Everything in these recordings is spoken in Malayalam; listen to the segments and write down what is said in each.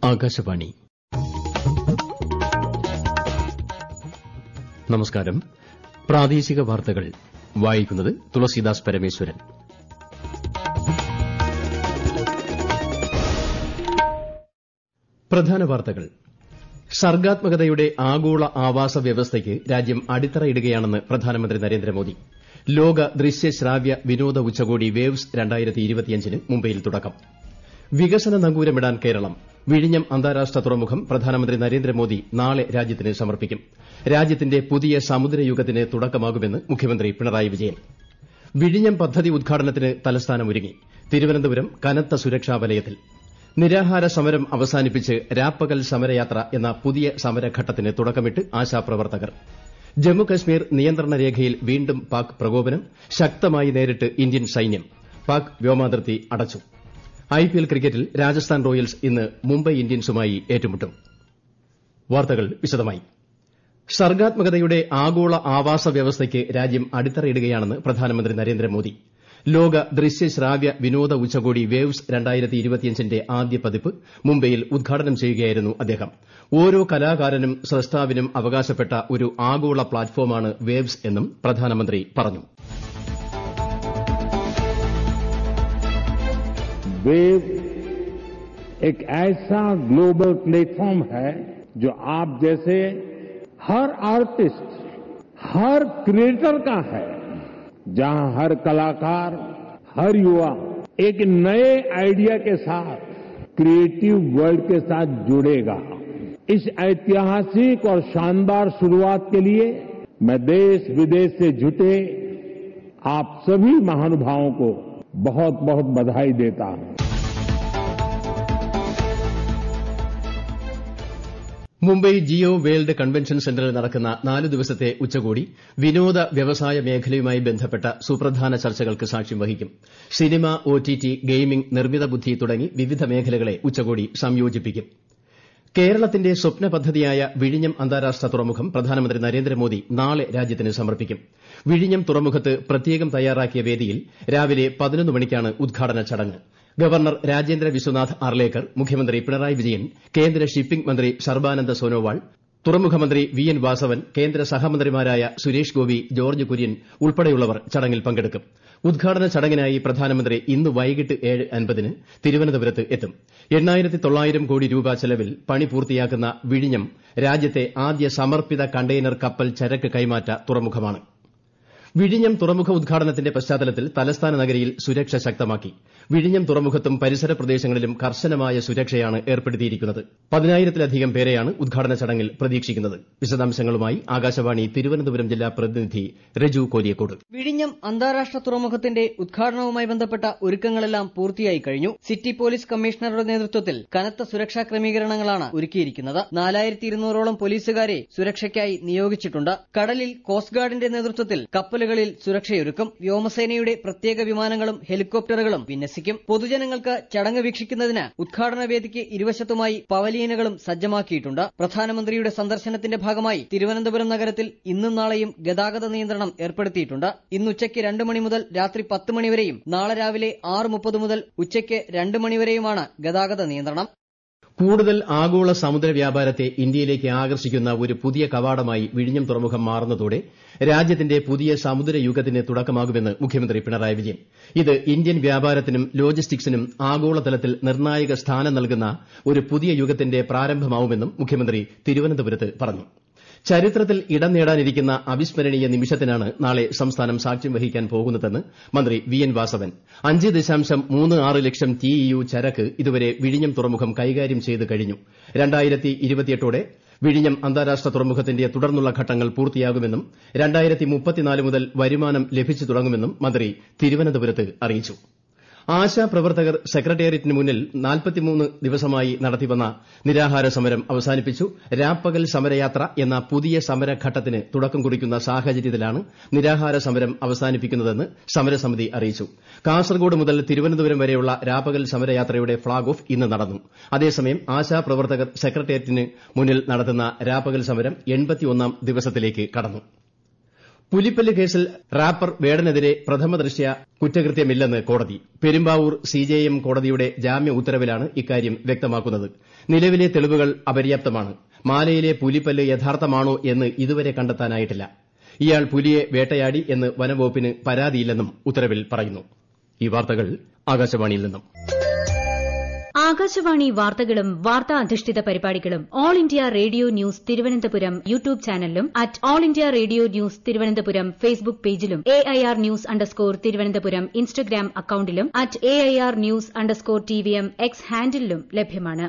ആകാശവാണി നമസ്കാരം പ്രാദേശിക വാർത്തകൾ വായിക്കുന്നത് തുളസീദാസ് പരമേശ്വരൻ പ്രധാന വാർത്തകൾ സർഗ്ഗാത്മകതയുടെ ആഗോള ആവാസ വ്യവസ്ഥയ്ക്ക് രാജ്യം അടിത്തറയിടുകയാണെന്ന് പ്രധാനമന്ത്രി നരേന്ദ്രമോദി ലോക ദൃശ്യ ശ്രാവ്യ വിനോദ ഉച്ചകോടി വേവ്സ് ന് മുംബൈയിൽ തുടക്കം വികസന നങ്കൂരമിടാൻ കേരളം വിഴിഞ്ഞം അന്താരാഷ്ട്ര തുറമുഖം പ്രധാനമന്ത്രി നരേന്ദ്രമോദി നാളെ രാജ്യത്തിന് സമർപ്പിക്കും രാജ്യത്തിന്റെ പുതിയ സമുദ്രയുഗത്തിന് തുടക്കമാകുമെന്ന് മുഖ്യമന്ത്രി പിണറായി വിജയൻ വിഴിഞ്ഞം പദ്ധതി ഉദ്ഘാടനത്തിന് തലസ്ഥാനം ഒരുങ്ങി തിരുവനന്തപുരം കനത്ത സുരക്ഷാ വലയത്തിൽ നിരാഹാര സമരം അവസാനിപ്പിച്ച് രാപ്പകൽ സമരയാത്ര എന്ന പുതിയ സമരഘട്ടത്തിന് തുടക്കമിട്ട് ആശാപ്രവർത്തകർ ജമ്മുകശ്മീർ നിയന്ത്രണ രേഖയിൽ വീണ്ടും പാക് പ്രകോപനം ശക്തമായി നേരിട്ട് ഇന്ത്യൻ സൈന്യം പാക് വ്യോമാതിർത്തി അടച്ചു ഐപിഎൽ ക്രിക്കറ്റിൽ രാജസ്ഥാൻ റോയൽസ് ഇന്ന് മുംബൈ ഇന്ത്യൻസുമായി ഏറ്റുമുട്ടും വാർത്തകൾ വിശദമായി സർഗ്ഗാത്മകതയുടെ ആഗോള ആവാസ വ്യവസ്ഥയ്ക്ക് രാജ്യം അടിത്തറയിടുകയാണെന്ന് പ്രധാനമന്ത്രി നരേന്ദ്രമോദി ലോക ദൃശ്യ ശ്രാവ്യ വിനോദ ഉച്ചകോടി വേവ്സ് ന്റെ ആദ്യ പതിപ്പ് മുംബൈയിൽ ഉദ്ഘാടനം ചെയ്യുകയായിരുന്നു അദ്ദേഹം ഓരോ കലാകാരനും സ്രഷ്ടാവിനും അവകാശപ്പെട്ട ഒരു ആഗോള പ്ലാറ്റ്ഫോമാണ് വേവ്സ് എന്നും പ്രധാനമന്ത്രി പറഞ്ഞു वेव एक ऐसा ग्लोबल प्लेटफॉर्म है जो आप जैसे हर आर्टिस्ट हर क्रिएटर का है जहां हर कलाकार हर युवा एक नए आइडिया के साथ क्रिएटिव वर्ल्ड के साथ जुड़ेगा इस ऐतिहासिक और शानदार शुरुआत के लिए मैं देश विदेश से जुटे आप सभी महानुभावों को बहुत बहुत बधाई देता हूं മുംബൈ ജിയോ വേൾഡ് കൺവെൻഷൻ സെന്ററിൽ നടക്കുന്ന നാല് ദിവസത്തെ ഉച്ചകോടി വിനോദ വ്യവസായ മേഖലയുമായി ബന്ധപ്പെട്ട സുപ്രധാന ചർച്ചകൾക്ക് സാക്ഷ്യം വഹിക്കും സിനിമ ഒടിടി ഗെയിമിംഗ് നിർമ്മിത ബുദ്ധി തുടങ്ങി വിവിധ മേഖലകളെ ഉച്ചകോടി സംയോജിപ്പിക്കും കേരളത്തിന്റെ സ്വപ്ന പദ്ധതിയായ വിഴിഞ്ഞം അന്താരാഷ്ട്ര തുറമുഖം പ്രധാനമന്ത്രി നരേന്ദ്രമോദി നാളെ രാജ്യത്തിന് സമർപ്പിക്കും വിഴിഞ്ഞം തുറമുഖത്ത് പ്രത്യേകം തയ്യാറാക്കിയ വേദിയിൽ രാവിലെ പതിനൊന്ന് മണിക്കാണ് ഉദ്ഘാടന ചടങ്ങ് ഗവർണർ രാജേന്ദ്ര വിശ്വനാഥ് അർലേക്കർ മുഖ്യമന്ത്രി പിണറായി വിജയൻ കേന്ദ്ര ഷിപ്പിംഗ് മന്ത്രി സർബാനന്ദ സോനോവാൾ തുറമുഖ മന്ത്രി വി എൻ വാസവൻ കേന്ദ്ര സഹമന്ത്രിമാരായ സുരേഷ് ഗോപി ജോർജ് കുര്യൻ ഉൾപ്പെടെയുള്ളവർ ചടങ്ങിൽ പങ്കെടുക്കും ഉദ്ഘാടന ചടങ്ങിനായി പ്രധാനമന്ത്രി ഇന്ന് വൈകിട്ട് ഏഴ് അൻപതിന് തിരുവനന്തപുരത്ത് എത്തും എണ്ണായിരത്തി തൊള്ളായിരം കോടി രൂപ ചെലവിൽ പണി പൂർത്തിയാക്കുന്ന വിഴിഞ്ഞം രാജ്യത്തെ ആദ്യ സമർപ്പിത കണ്ടെയ്നർ കപ്പൽ ചരക്ക് കൈമാറ്റ തുറമുഖമാണ് വിഴിഞ്ഞം തുറമുഖ ഉദ്ഘാടനത്തിന്റെ പശ്ചാത്തലത്തിൽ തലസ്ഥാന നഗരിയിൽ സുരക്ഷ ശക്തമാക്കി വിഴിഞ്ഞം തുറമുഖത്തും പരിസര പ്രദേശങ്ങളിലും കർശനമായ സുരക്ഷയാണ് ഏർപ്പെടുത്തിയിരിക്കുന്നത് പതിനായിരത്തിലധികം പേരെയാണ് ഉദ്ഘാടന ചടങ്ങിൽ പ്രതീക്ഷിക്കുന്നത് വിശദാംശങ്ങളുമായി ആകാശവാണി തിരുവനന്തപുരം ജില്ലാ പ്രതിനിധി രജു കോലിയക്കോട് വിഴിഞ്ഞം അന്താരാഷ്ട്ര തുറമുഖത്തിന്റെ ഉദ്ഘാടനവുമായി ബന്ധപ്പെട്ട ഒരുക്കങ്ങളെല്ലാം പൂർത്തിയായി കഴിഞ്ഞു സിറ്റി പോലീസ് കമ്മീഷണറുടെ നേതൃത്വത്തിൽ കനത്ത സുരക്ഷാ ക്രമീകരണങ്ങളാണ് ഒരുക്കിയിരിക്കുന്നത് നാലായിരത്തി ഇരുന്നൂറോളം പോലീസുകാരെ സുരക്ഷയ്ക്കായി നിയോഗിച്ചിട്ടുണ്ട് കടലിൽ കോസ്റ്റ് ഗാർഡിന്റെ നേതൃത്വത്തിൽ കപ്പലുകളിൽ സുരക്ഷയൊരുക്കും വ്യോമസേനയുടെ പ്രത്യേക വിമാനങ്ങളും ഹെലികോപ്റ്ററുകളും വിന്യസിക്കും പൊതുജനങ്ങൾക്ക് ചടങ്ങ് വീക്ഷിക്കുന്നതിന് ഉദ്ഘാടന വേദിക്ക് ഇരുവശത്തുമായി പവലിയനുകളും സജ്ജമാക്കിയിട്ടുണ്ട് പ്രധാനമന്ത്രിയുടെ സന്ദർശനത്തിന്റെ ഭാഗമായി തിരുവനന്തപുരം നഗരത്തിൽ ഇന്നും നാളെയും ഗതാഗത നിയന്ത്രണം ഏർപ്പെടുത്തിയിട്ടുണ്ട് ഇന്ന് ഉച്ചയ്ക്ക് രണ്ട് മണി മുതൽ രാത്രി പത്ത് മണിവരെയും നാളെ രാവിലെ ആറ് മുപ്പത് മുതൽ ഉച്ചയ്ക്ക് രണ്ട് മണിവരെയുമാണ് ഗതാഗത നിയന്ത്രണം കൂടുതൽ ആഗോള സമുദ്ര വ്യാപാരത്തെ ഇന്ത്യയിലേക്ക് ആകർഷിക്കുന്ന ഒരു പുതിയ കവാടമായി വിഴിഞ്ഞം തുറമുഖം മാറുന്നതോടെ രാജ്യത്തിന്റെ പുതിയ സമുദ്രയുഗത്തിന് തുടക്കമാകുമെന്ന് മുഖ്യമന്ത്രി പിണറായി വിജയൻ ഇത് ഇന്ത്യൻ വ്യാപാരത്തിനും ലോജിസ്റ്റിക്സിനും ആഗോളതലത്തിൽ നിർണായക സ്ഥാനം നൽകുന്ന ഒരു പുതിയ യുഗത്തിന്റെ പ്രാരംഭമാവുമെന്നും മുഖ്യമന്ത്രി തിരുവനന്തപുരത്ത് പറഞ്ഞു ചരിത്രത്തിൽ ഇടം നേടാനിരിക്കുന്ന അവിസ്മരണീയ നിമിഷത്തിനാണ് നാളെ സംസ്ഥാനം സാക്ഷ്യം വഹിക്കാൻ പോകുന്നതെന്ന് മന്ത്രി വി എൻ വാസവൻ അഞ്ച് ദശാംശം മൂന്ന് ആറ് ലക്ഷം ടിഇയു ചരക്ക് ഇതുവരെ വിഴിഞ്ഞം തുറമുഖം കൈകാര്യം ചെയ്ത് കഴിഞ്ഞു രണ്ടായിരത്തി ഇരുപത്തിയെട്ടോടെ വിഴിഞ്ഞം അന്താരാഷ്ട്ര തുറമുഖത്തിന്റെ തുടർന്നുള്ള ഘട്ടങ്ങൾ പൂർത്തിയാകുമെന്നും രണ്ടായിരത്തി മുപ്പത്തിനാല് മുതൽ വരുമാനം ലഭിച്ചു തുടങ്ങുമെന്നും മന്ത്രി തിരുവനന്തപുരത്ത് അറിയിച്ചു ആശാപ്രവർത്തകർ സെക്രട്ടേറിയറ്റിന് മുന്നിൽ നാൽപ്പത്തിമൂന്ന് ദിവസമായി നടത്തിവന്ന നിരാഹാര സമരം അവസാനിപ്പിച്ചു രാപ്പകൽ സമരയാത്ര എന്ന പുതിയ സമരഘട്ടത്തിന് തുടക്കം കുറിക്കുന്ന സാഹചര്യത്തിലാണ് നിരാഹാര സമരം അവസാനിപ്പിക്കുന്നതെന്ന് സമരസമിതി അറിയിച്ചു കാസർഗോഡ് മുതൽ തിരുവനന്തപുരം വരെയുള്ള രാപ്പകൽ സമരയാത്രയുടെ ഫ്ളാഗ് ഓഫ് ഇന്ന് നടന്നു അതേസമയം ആശാപ്രവർത്തകർ സെക്രട്ടേറിയറ്റിന് മുന്നിൽ നടത്തുന്ന രാപ്പകൽ സമരം എൺപത്തിയൊന്നാം ദിവസത്തിലേക്ക് കടന്നു പുലിപ്പല്ല് കേസിൽ റാപ്പർ വേടനെതിരെ പ്രഥമ ദൃഷ്ട്യാ കുറ്റകൃത്യമില്ലെന്ന് കോടതി പെരുമ്പാവൂർ സിജെഎം കോടതിയുടെ ജാമ്യ ഉത്തരവിലാണ് ഇക്കാര്യം വ്യക്തമാക്കുന്നത് നിലവിലെ തെളിവുകൾ അപര്യാപ്തമാണ് മാലയിലെ പുലിപ്പല്ല് യഥാർത്ഥമാണോ എന്ന് ഇതുവരെ കണ്ടെത്താനായിട്ടില്ല ഇയാൾ പുലിയെ വേട്ടയാടി എന്ന് വനംവകുപ്പിന് പരാതിയില്ലെന്നും ഉത്തരവിൽ പറയുന്നു ഈ വാർത്തകൾ ആകാശവാണിയിൽ നിന്നും ആകാശവാണി വാർത്തകളും വാർത്താ അധിഷ്ഠിത പരിപാടികളും all India radio news Thiruvananthapuram YouTube ചാനലിലും at all India radio news Thiruvananthapuram Facebook പേജിലും A I R news underscore Thiruvananthapuram Instagram അക്കൌണ്ടിലും at A I R news underscore T V M X ഹാൻഡിലും ലഭ്യമാണ്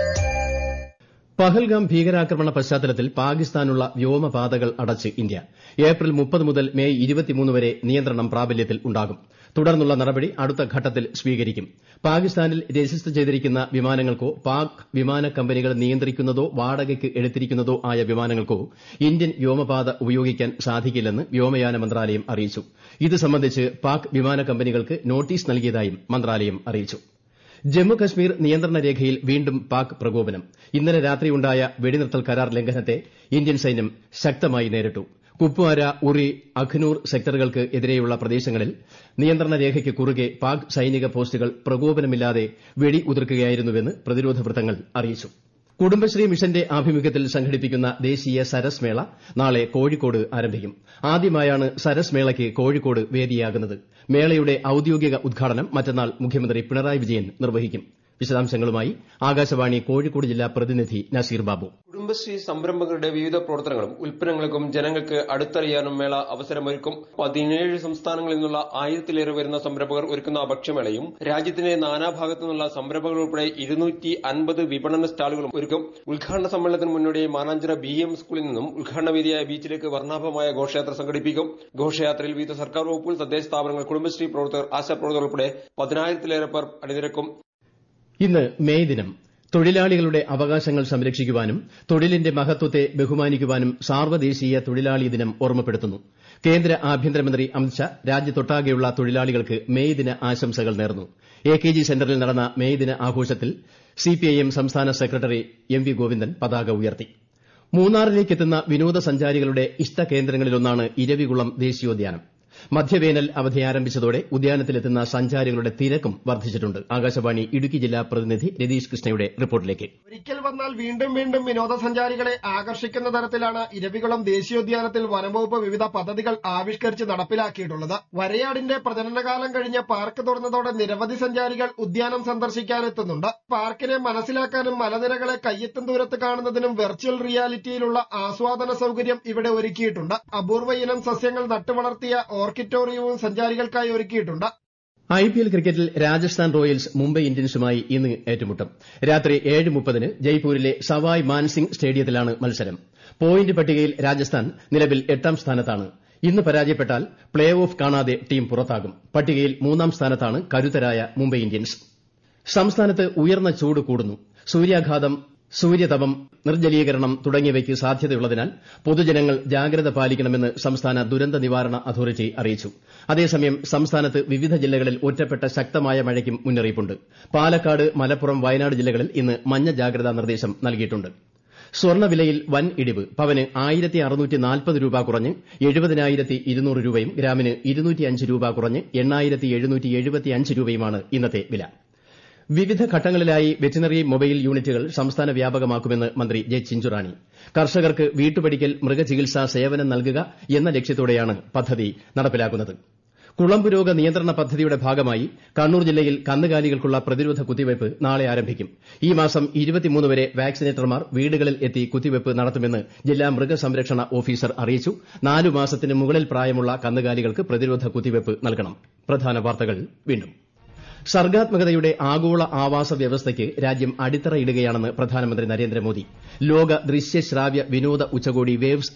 പഹൽഗാം ഭീകരാക്രമണ പശ്ചാത്തലത്തിൽ പാകിസ്ഥാനുള്ള വ്യോമപാതകൾ അടച്ച് ഇന്ത്യ ഏപ്രിൽ മുപ്പത് മുതൽ മെയ് വരെ നിയന്ത്രണം പ്രാബല്യത്തിൽ ഉണ്ടാകും തുടർന്നുള്ള നടപടി അടുത്ത ഘട്ടത്തിൽ സ്വീകരിക്കും പാകിസ്ഥാനിൽ രജിസ്റ്റർ ചെയ്തിരിക്കുന്ന വിമാനങ്ങൾക്കോ പാക് വിമാന കമ്പനികൾ നിയന്ത്രിക്കുന്നതോ വാടകയ്ക്ക് എടുത്തിരിക്കുന്നതോ ആയ വിമാനങ്ങൾക്കോ ഇന്ത്യൻ വ്യോമപാത ഉപയോഗിക്കാൻ സാധിക്കില്ലെന്ന് വ്യോമയാന മന്ത്രാലയം അറിയിച്ചു ഇത് സംബന്ധിച്ച് പാക് വിമാന കമ്പനികൾക്ക് നോട്ടീസ് നൽകിയതായും മന്ത്രാലയം അറിയിച്ചു ജമ്മു കശ്മീർ നിയന്ത്രണ രേഖയിൽ വീണ്ടും പാക് പ്രകോപനം ഇന്നലെ രാത്രിയുണ്ടായ വെടിനിർത്തൽ കരാർ ലംഘനത്തെ ഇന്ത്യൻ സൈന്യം ശക്തമായി നേരിട്ടു കുപ്വാര ഉറി അഖ്നൂർ സെക്ടറുകൾക്ക് എതിരെയുള്ള പ്രദേശങ്ങളിൽ നിയന്ത്രണ രേഖയ്ക്ക് കുറുകെ പാക് സൈനിക പോസ്റ്റുകൾ പ്രകോപനമില്ലാതെ വെടിയുതിർക്കുകയായിരുന്നുവെന്ന് പ്രതിരോധ വൃത്തങ്ങൾ അറിയിച്ചു കുടുംബശ്രീ മിഷന്റെ ആഭിമുഖ്യത്തിൽ സംഘടിപ്പിക്കുന്ന ദേശീയ സരസ് മേള നാളെ കോഴിക്കോട് ആരംഭിക്കും ആദ്യമായാണ് സരസ് മേളയ്ക്ക് കോഴിക്കോട് വേദിയാകുന്നത് മേളയുടെ ഔദ്യോഗിക ഉദ്ഘാടനം മറ്റന്നാൾ മുഖ്യമന്ത്രി പിണറായി വിജയൻ നിർവഹിക്കും വിശദാംശങ്ങളുമായി ആകാശവാണി കോഴിക്കോട് ജില്ലാ പ്രതിനിധി നസീർ ബാബു കുടുംബശ്രീ സംരംഭങ്ങളുടെ വിവിധ പ്രവർത്തനങ്ങളും ഉൽപ്പന്നങ്ങൾക്കും ജനങ്ങൾക്ക് അടുത്തറിയാനും മേള അവസരമൊരുക്കും പതിനേഴ് സംസ്ഥാനങ്ങളിൽ നിന്നുള്ള ആയിരത്തിലേറെ വരുന്ന സംരംഭകർ ഒരുക്കുന്ന ഭക്ഷ്യമേളയും രാജ്യത്തിന്റെ നാനാഭാഗത്തു നിന്നുള്ള സംരംഭകർ ഉൾപ്പെടെ ഇരുന്നൂറ്റി അൻപത് വിപണന സ്റ്റാളുകളും ഒരുക്കും ഉദ്ഘാടന സമ്മേളനത്തിന് മുന്നോടിയായി മാനാഞ്ചിറ ബി എം സ്കൂളിൽ നിന്നും ഉദ്ഘാടന വേദിയായ ബീച്ചിലേക്ക് വർണ്ണാഭമായ ഘോഷയാത്ര സംഘടിപ്പിക്കും ഘോഷയാത്രയിൽ വിവിധ സർക്കാർ വകുപ്പുകൾ തദ്ദേശ സ്ഥാപനങ്ങൾ കുടുംബശ്രീ പ്രവർത്തകർ ആശാപ്രവർത്തകർ ഉൾപ്പെടെ പതിനായിരത്തിലേറെ പേർ അണിനിരക്കും ഇന്ന് മെയ് ദിനം തൊഴിലാളികളുടെ അവകാശങ്ങൾ സംരക്ഷിക്കുവാനും തൊഴിലിന്റെ മഹത്വത്തെ ബഹുമാനിക്കുവാനും സാർവ്വദേശീയ തൊഴിലാളി ദിനം ഓർമ്മപ്പെടുത്തുന്നു കേന്ദ്ര ആഭ്യന്തരമന്ത്രി അമിത്ഷാ രാജ്യത്തൊട്ടാകെയുള്ള തൊഴിലാളികൾക്ക് മെയ് ദിന ആശംസകൾ നേർന്നു എ കെ ജി സെന്ററിൽ നടന്ന മെയ് ദിന ആഘോഷത്തിൽ സിപിഐഎം സംസ്ഥാന സെക്രട്ടറി എം വി ഗോവിന്ദൻ പതാക ഉയർത്തി മൂന്നാറിലേക്കെത്തുന്ന വിനോദസഞ്ചാരികളുടെ ഇഷ്ടകേന്ദ്രങ്ങളിലൊന്നാണ് ഇരവികുളം ദേശീയോദ്യാനം മധ്യവേനൽ അവധി ആരംഭിച്ചതോടെ ഉദ്യാനത്തിലെത്തുന്ന സഞ്ചാരികളുടെ തിരക്കും വർദ്ധിച്ചിട്ടുണ്ട് ആകാശവാണി ഇടുക്കി ജില്ലാ പ്രതിനിധി രതീഷ് കൃഷ്ണയുടെ റിപ്പോർട്ടിലേക്ക് ഒരിക്കൽ വന്നാൽ വീണ്ടും വീണ്ടും വിനോദസഞ്ചാരികളെ ആകർഷിക്കുന്ന തരത്തിലാണ് ഇരവികുളം ദേശീയോദ്യാനത്തിൽ വനംവകുപ്പ് വിവിധ പദ്ധതികൾ ആവിഷ്കരിച്ച് നടപ്പിലാക്കിയിട്ടുള്ളത് വരയാടിന്റെ പ്രജനനകാലം കഴിഞ്ഞ് പാർക്ക് തുറന്നതോടെ നിരവധി സഞ്ചാരികൾ ഉദ്യാനം സന്ദർശിക്കാനെത്തുന്നുണ്ട് പാർക്കിനെ മനസ്സിലാക്കാനും മലനിരകളെ കയ്യെത്തും ദൂരത്ത് കാണുന്നതിനും വെർച്വൽ റിയാലിറ്റിയിലുള്ള ആസ്വാദന സൗകര്യം ഇവിടെ ഒരുക്കിയിട്ടുണ്ട് അപൂർവ ഇനം സസ്യങ്ങൾ നട്ടുവളർത്തിയ ഓർക്കിറ്റോറിയവും സഞ്ചാരികൾക്കായി ഒരുക്കിയിട്ടുണ്ട് ഐ പി എൽ ക്രിക്കറ്റിൽ രാജസ്ഥാൻ റോയൽസ് മുംബൈ ഇന്ത്യൻസുമായി ഇന്ന് ഏറ്റുമുട്ടും രാത്രി ഏഴ് മുപ്പതിന് ജയ്പൂരിലെ സവായ് മാൻസിംഗ് സ്റ്റേഡിയത്തിലാണ് മത്സരം പോയിന്റ് പട്ടികയിൽ രാജസ്ഥാൻ നിലവിൽ എട്ടാം സ്ഥാനത്താണ് ഇന്ന് പരാജയപ്പെട്ടാൽ പ്ലേ ഓഫ് കാണാതെ ടീം പുറത്താകും പട്ടികയിൽ മൂന്നാം സ്ഥാനത്താണ് കരുത്തരായ മുംബൈ ഇന്ത്യൻസ് സംസ്ഥാനത്ത് ഉയർന്ന ചൂട് കൂടുന്നു സൂര്യാഘാതം സൂര്യതപം നിർജ്ജലീകരണം തുടങ്ങിയവയ്ക്ക് സാധ്യതയുള്ളതിനാൽ പൊതുജനങ്ങൾ ജാഗ്രത പാലിക്കണമെന്ന് സംസ്ഥാന ദുരന്ത നിവാരണ അതോറിറ്റി അറിയിച്ചു അതേസമയം സംസ്ഥാനത്ത് വിവിധ ജില്ലകളിൽ ഒറ്റപ്പെട്ട ശക്തമായ മഴയ്ക്കും മുന്നറിയിപ്പുണ്ട് പാലക്കാട് മലപ്പുറം വയനാട് ജില്ലകളിൽ ഇന്ന് മഞ്ഞ ജാഗ്രതാ നിർദ്ദേശം നൽകിയിട്ടുണ്ട് സ്വർണ്ണവിലയിൽ വൻ ഇടിവ് പവന് ആയിരത്തി അറുന്നൂറ്റി നാൽപ്പത് രൂപ കുറഞ്ഞ് എഴുപതിനായിരത്തി ഇരുന്നൂറ് രൂപയും ഗ്രാമിന് ഇരുന്നൂറ്റിയഞ്ച് രൂപ കുറഞ്ഞ് എണ്ണായിരത്തി എഴുന്നൂറ്റി എഴുപത്തിയഞ്ച് രൂപയുമാണ് ഇന്നത്തെ വില വിവിധ ഘട്ടങ്ങളിലായി വെറ്റിനറി മൊബൈൽ യൂണിറ്റുകൾ സംസ്ഥാന വ്യാപകമാക്കുമെന്ന് മന്ത്രി ജെ ചിഞ്ചുറാണി കർഷകർക്ക് വീട്ടുപടിക്കൽ മൃഗചികിത്സാ സേവനം നൽകുക എന്ന ലക്ഷ്യത്തോടെയാണ് പദ്ധതി നടപ്പിലാക്കുന്നത് കുളമ്പ് രോഗ നിയന്ത്രണ പദ്ധതിയുടെ ഭാഗമായി കണ്ണൂർ ജില്ലയിൽ കന്നുകാലികൾക്കുള്ള പ്രതിരോധ കുത്തിവയ്പ് നാളെ ആരംഭിക്കും ഈ മാസം വരെ വാക്സിനേറ്റർമാർ വീടുകളിൽ എത്തി കുത്തിവയ്പ് നടത്തുമെന്ന് ജില്ലാ മൃഗസംരക്ഷണ ഓഫീസർ അറിയിച്ചു നാലു മാസത്തിന് മുകളിൽ പ്രായമുള്ള കന്നുകാലികൾക്ക് പ്രതിരോധ കുത്തിവയ്പ് നൽകണം പ്രധാന വാർത്തകൾ വീണ്ടും സർഗാത്മകതയുടെ ആഗോള ആവാസ വ്യവസ്ഥയ്ക്ക് രാജ്യം അടിത്തറയിടുകയാണെന്ന് പ്രധാനമന്ത്രി നരേന്ദ്രമോദി ലോക ദൃശ്യ ശ്രാവ്യ വിനോദ ഉച്ചകോടി വേവ്സ്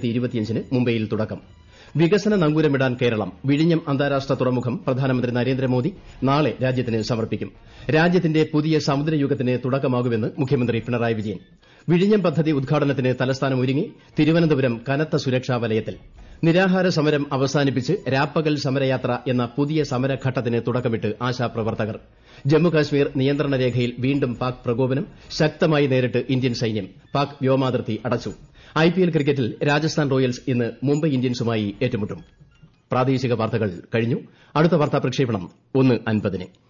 ന് മുംബൈയിൽ തുടക്കം വികസന നങ്കൂരമിടാൻ കേരളം വിഴിഞ്ഞം അന്താരാഷ്ട്ര തുറമുഖം പ്രധാനമന്ത്രി നരേന്ദ്രമോദി നാളെ രാജ്യത്തിന് സമർപ്പിക്കും രാജ്യത്തിന്റെ പുതിയ സമുദ്രയുഗത്തിന് തുടക്കമാകുമെന്ന് മുഖ്യമന്ത്രി പിണറായി വിജയൻ വിഴിഞ്ഞം പദ്ധതി ഉദ്ഘാടനത്തിന് തലസ്ഥാനം ഒരുങ്ങി തിരുവനന്തപുരം കനത്ത സുരക്ഷാ വലയത്തിൽ നിരാഹാര സമരം അവസാനിപ്പിച്ച് രാപ്പകൽ സമരയാത്ര എന്ന പുതിയ സമരഘട്ടത്തിന് തുടക്കമിട്ട് ആശാപ്രവർത്തകർ ജമ്മുകാശ്മീർ നിയന്ത്രണ രേഖയിൽ വീണ്ടും പാക് പ്രകോപനം ശക്തമായി നേരിട്ട് ഇന്ത്യൻ സൈന്യം പാക് വ്യോമാതിർത്തി അടച്ചു ഐപിഎൽ ക്രിക്കറ്റിൽ രാജസ്ഥാൻ റോയൽസ് ഇന്ന് മുംബൈ ഇന്ത്യൻസുമായി ഏറ്റുമുട്ടും പ്രാദേശിക വാർത്തകൾ കഴിഞ്ഞു അടുത്ത വാർത്താ പ്രക്ഷേപണം ഒന്ന് അൻപതിന്